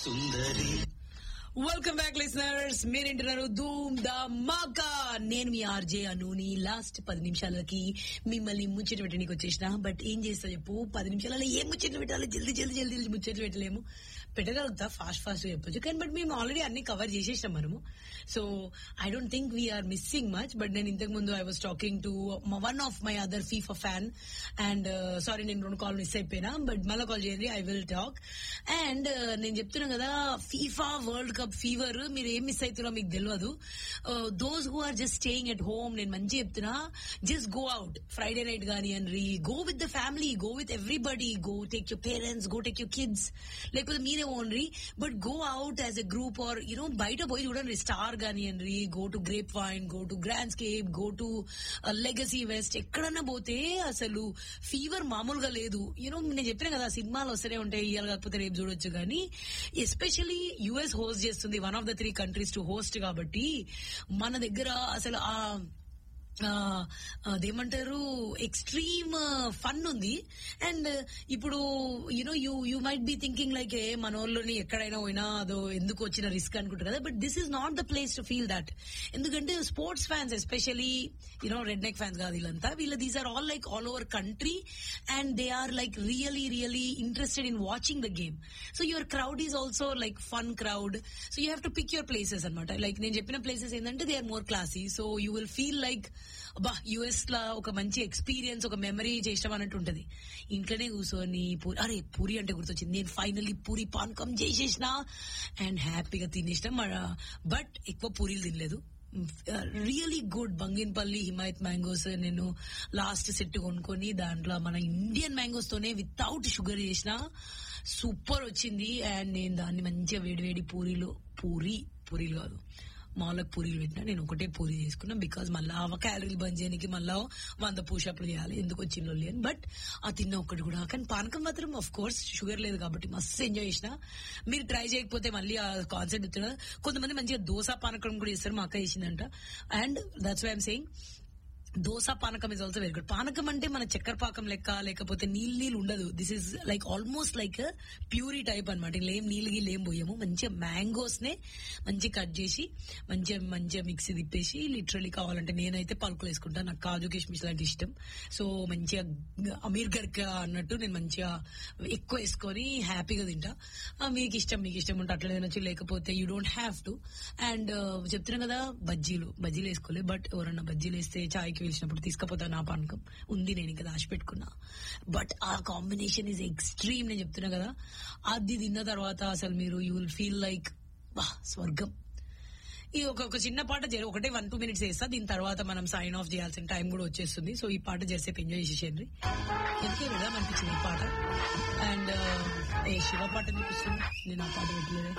సుందరి welcome back listeners మీరేంటున్నారు ధూమ్ ద మాకా నేను మీ ఆర్జే అనూని లాస్ట్ పది నిమిషాలకి మిమ్మల్ని ముచ్చట పెట్టడానికి వచ్చేసిన బట్ ఏం చేస్తా చెప్పు పది నిమిషాలలో ఏం ముచ్చట్లు పెట్టాలి జల్దీ జల్దీ జల్దీ జల్దీ ముచ్చట్లు పెట్టలేము పెట్టగలుగుతా ఫాస్ట్ ఫాస్ట్ చెప్పొచ్చు కానీ బట్ మేము ఆల్రెడీ అన్ని కవర్ చేసేసినాం మనము so I don't think we are missing much but నేను ఇంతకు ముందు I was talking to one of my other FIFA fan and sorry నేను రెండు కాల్ మిస్ అయిపోయినా బట్ మళ్ళీ కాల్ చేయండి ఐ విల్ టాక్ అండ్ నేను చెప్తున్నా కదా ఫీఫా వరల్డ్ కప్ ఫీవర్ మీరు ఏం మిస్ అవుతున్నారో మీకు తెలియదు those who are just staying at home నేను మంచి చెప్తున్నా just go out Friday night కానివ్వండి go with the family go with everybody go take your parents go take your kids లేకపోతే మీరే ఓన్రీ but go out as a group or you know బయట పోయి చూడండి స్టార్ కానివ్వండి go to Grapevine go to Grandscape go to Legacy West ఎక్కడన్నా పోతే అసలు ఫీవర్ మామూలుగా లేదు యూనో నేను చెప్పిన కదా సినిమాలు వస్తూనే ఉంటాయి ఇవాళ కాకపోతే రేపు చూడొచ్చు కానీ ఎస్పెషలీ యుఎస్ హోస్ట్ చేస్తుంది one of the three countries to host కాబట్టి మన దగ్గర అసలు ఆ ఆ, అదేమంటారు ఎక్స్ట్రీమ్ ఫన్ ఉంది అండ్ ఇప్పుడు you know you you might be thinking like ఏ మన వాళ్ళని ఎక్కడైనా పోయినా అదో ఎందుకు వచ్చిన రిస్క్ అనుకుంటారు కదా but this is not the place to feel that ఎందుకంటే sports fans especially you know redneck fans కాదు వీళ్ళంతా వీళ్ళ these are all like all over country and they are like really really interested in watching the game so your crowd is also like fun crowd so you have to pick your places అనమాట like నేను చెప్పిన places ఏంటంటే they are more classy so you will feel like బా US లా ఒక మంచి experience ఒక memory చేసాం అన్నట్టు ఉంటది ఇంట్లోనే కూర్చొని పూరి అరే పూరి అంటే గుర్తొచ్చింది నేను ఫైనల్లీ పూరి పానకం చేసేసిన అండ్ హ్యాపీగా తినేసిన బట్ ఎక్కువ పూరీలు తినలేదు really good Banganapalli Himayat mangoes నేను లాస్ట్ సెట్ కొనుక్కొని దాంట్లో మన ఇండియన్ మ్యాంగోస్ తోనే వితౌట్ షుగర్ చేసిన సూపర్ వచ్చింది అండ్ నేను దాన్ని మంచిగా వేడి వేడి పూరీలు పూరి పూరీలు కాదు మాలకు పూరీలు పెట్టినా నేను ఒకటే పూరి చేసుకున్నా బికాజ్ మళ్ళా ఆ క్యాలరీలు బంద్ చేయడానికి మళ్ళా వంద పూషప్లు చేయాలి ఎందుకు వచ్చిందో అని బట్ ఆ తిన్న ఒకటి కూడా కానీ పానకం మాత్రం ఆఫ్ కోర్స్ షుగర్ లేదు కాబట్టి మస్తు ఎంజాయ్ చేసిన మీరు ట్రై చేయకపోతే మళ్ళీ ఆ కాన్సెప్ట్ ఇస్తున్నారు కొంతమంది మంచిగా దోశ పానకం కూడా చేస్తారు మా అక్క చేసిందంట and that's why I'm saying dosa panakam is also very good పానకం అంటే మన చక్కెర పాకం లెక్క లేకపోతే నీళ్ళు నీళ్ళు ఉండదు this is like almost like puree type అనమాట ఇలా ఏం నీళ్ళు గీళ్ళు ఏం పోయాము మంచిగా మ్యాంగోస్ నే మంచిగా కట్ చేసి మంచిగా మంచిగా మిక్సీ తిప్పేసి లిటరలీ కావాలంటే నేనైతే పలుకులు వేసుకుంటా నాకు కాజు కిష్మిష్ లాంటి ఇష్టం సో మంచిగా అమీర్ గర్క అన్నట్టు నేను మంచిగా ఎక్కువ వేసుకొని హ్యాపీగా తింటా ఆ, మీకు ఇష్టం మీకు ఇష్టం ఉంటే అట్లా తినొచ్చు లేకపోతే you don't have to and చెప్తున్నాం కదా బజ్జీలు బజ్జీలు వేసుకోలేదు బట్ ఎవరన్నా బజ్జీలు వేస్తే చాయ్కి పిలిచినప్పుడు తీసుకపోతా నా పానకం ఉంది నేను ఇంకా దాచి పెట్టుకున్నా బట్ ఆ కాంబినేషన్ ఈజ్ ఎక్స్ట్రీమ్ నేను చెప్తున్నా కదా అది తిన్న తర్వాత అసలు మీరు యూ విల్ ఫీల్ లైక్ వా స్వర్గం ఈ ఒక ఒక చిన్న పాట జర ఒకటే వన్ టూ మినిట్స్ వేస్తా దీని తర్వాత మనం సైన్ ఆఫ్ చేయాల్సిన టైం కూడా వచ్చేస్తుంది సో ఈ పాట జరసేపు ఎంజాయ్ చేసేయండి ఎందుకే విడదాం అనిపించింది ఈ పాట అండ్ ఏ శివ పాట అనిపిస్తుంది నేను ఆ పాట పెట్టలేదు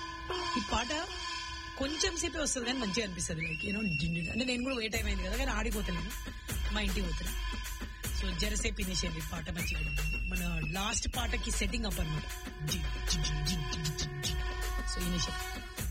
ఈ పాట కొంచెం సేపే వస్తుంది కానీ మంచిగా అనిపిస్తుంది లైక్ యూనో అంటే నేను కూడా ఏ టైం అయింది కదా కానీ ఆడిపోతున్నాను మా ఇంటికి పోతాను సో జరసేపు వినేసేయండి ఈ పాట మంచిగా ఉంటుంది. మన లాస్ట్ పాటకి సెట్టింగ్ అప్ అనమాట సో వినేసేయండి